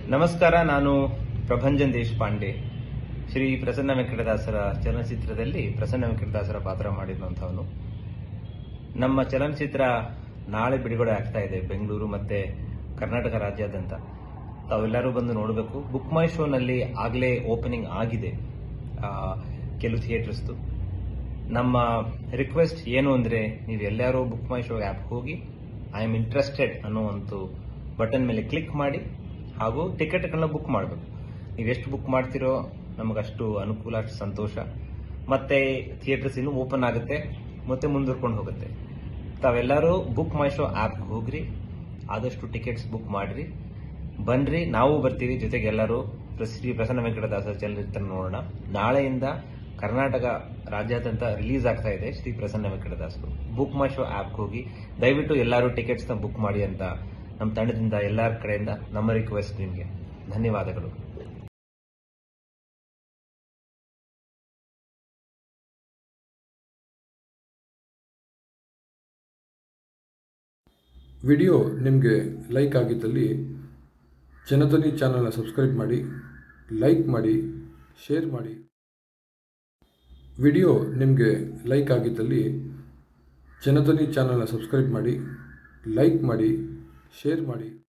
ನಮಸ್ಕಾರ ನಾನು ಪ್ರಭಂಜನ್ ದೇಶಪಾಂಡೆ ಶ್ರೀ ಪ್ರಸನ್ನ ವೆಂಕಟದಾಸರ ಚಲನಚಿತ್ರದಲ್ಲಿ ಪ್ರಸನ್ನ ವೆಂಕಟದಾಸರ ಪಾತ್ರ ಮಾಡಿರುವಂತವನು ನಮ್ಮ ಚಲನಚಿತ್ರ ನಾಳೆ ಬಿಡುಗಡೆ ಆಗ್ತಾ ಇದೆ ಬೆಂಗಳೂರು ಮತ್ತೆ ಕರ್ನಾಟಕ ರಾಜ್ಯಾದ್ಯಂತ ತಾವೆಲ್ಲರೂ ಬಂದು ನೋಡಬೇಕು ಬುಕ್ ಮೈ ಶೋನಲ್ಲಿ ಆಗಲೇ ಓಪನಿಂಗ್ ಆಗಿದೆ ಆ, ಕೆಲವು ಥಿಯೇಟರ್ಸ್ದು ನಮ್ಮ ರಿಕ್ವೆಸ್ಟ್ ಏನು ಅಂದ್ರೆ ನೀವು ಎಲ್ಲರೂ ಬುಕ್ ಮೈ ಶೋ ಆ್ಯಪ್ ಹೋಗಿ ಐ ಆಮ್ ಇಂಟ್ರೆಸ್ಟೆಡ್ ಅನ್ನೋ ಒಂದು ಬಟನ್ ಮೇಲೆ ಕ್ಲಿಕ್ ಮಾಡಿ ಹಾಗೂ ಟಿಕೆಟ್ಗಳನ್ನ ಬುಕ್ ಮಾಡಬೇಕು ನೀವು ಎಷ್ಟು ಬುಕ್ ಮಾಡ್ತಿರೋ ನಮಗಷ್ಟು ಅನುಕೂಲ ಅಷ್ಟು ಸಂತೋಷ ಮತ್ತೆ ಥಿಯೇಟರ್ಸ್ ಇನ್ನೂ ಓಪನ್ ಆಗುತ್ತೆ ಮತ್ತೆ ಮುಂದುವರ್ಕೊಂಡು ಹೋಗುತ್ತೆ ತಾವೆಲ್ಲರೂ ಬುಕ್ ಮೈ ಶೋ ಆ್ಯಪ್ ಹೋಗ್ರಿ ಆದಷ್ಟು ಟಿಕೆಟ್ಸ್ ಬುಕ್ ಮಾಡ್ರಿ ಬನ್ರಿ ನಾವು ಬರ್ತೀವಿ ಜೊತೆಗೆ ಎಲ್ಲರೂ ಶ್ರೀ ಪ್ರಸನ್ನ ವೆಂಕಟದಾಸ ಚಲನಚಿತ್ರ ನೋಡೋಣ ನಾಳೆಯಿಂದ ಕರ್ನಾಟಕ ರಾಜ್ಯಾದ್ಯಂತ ರಿಲೀಸ್ ಆಗ್ತಾ ಇದೆ ಶ್ರೀ ಪ್ರಸನ್ನ ವೆಂಕಟದಾಸರು ಬುಕ್ ಮೈ ಶೋ ಆ್ಯಪ್ ಹೋಗಿ ದಯವಿಟ್ಟು ಎಲ್ಲರೂ ಟಿಕೆಟ್ಸ್ನ ಬುಕ್ ಮಾಡಿ ಅಂತ ನಮ್ಮ ತಂಡದಿಂದ ಎಲ್ಲರ ಕಡೆಯಿಂದ ನಮ್ಮ ರಿಕ್ವೆಸ್ಟ್ ನಿಮಗೆ ಧನ್ಯವಾದಗಳು ವಿಡಿಯೋ ನಿಮಗೆ ಲೈಕ್ ಆಗಿದ್ದಲ್ಲಿ ಜನಧ್ವನಿ ಚಾನಲ್ನ ಸಬ್ಸ್ಕ್ರೈಬ್ ಮಾಡಿ ಲೈಕ್ ಮಾಡಿ ಶೇರ್ ಮಾಡಿ ವಿಡಿಯೋ ನಿಮಗೆ ಲೈಕ್ ಆಗಿದ್ದಲ್ಲಿ ಜನಧ್ವನಿ ಚಾನಲ್ನ ಸಬ್ಸ್ಕ್ರೈಬ್ ಮಾಡಿ ಲೈಕ್ ಮಾಡಿ ಶೇರ್ ಮಾಡಿ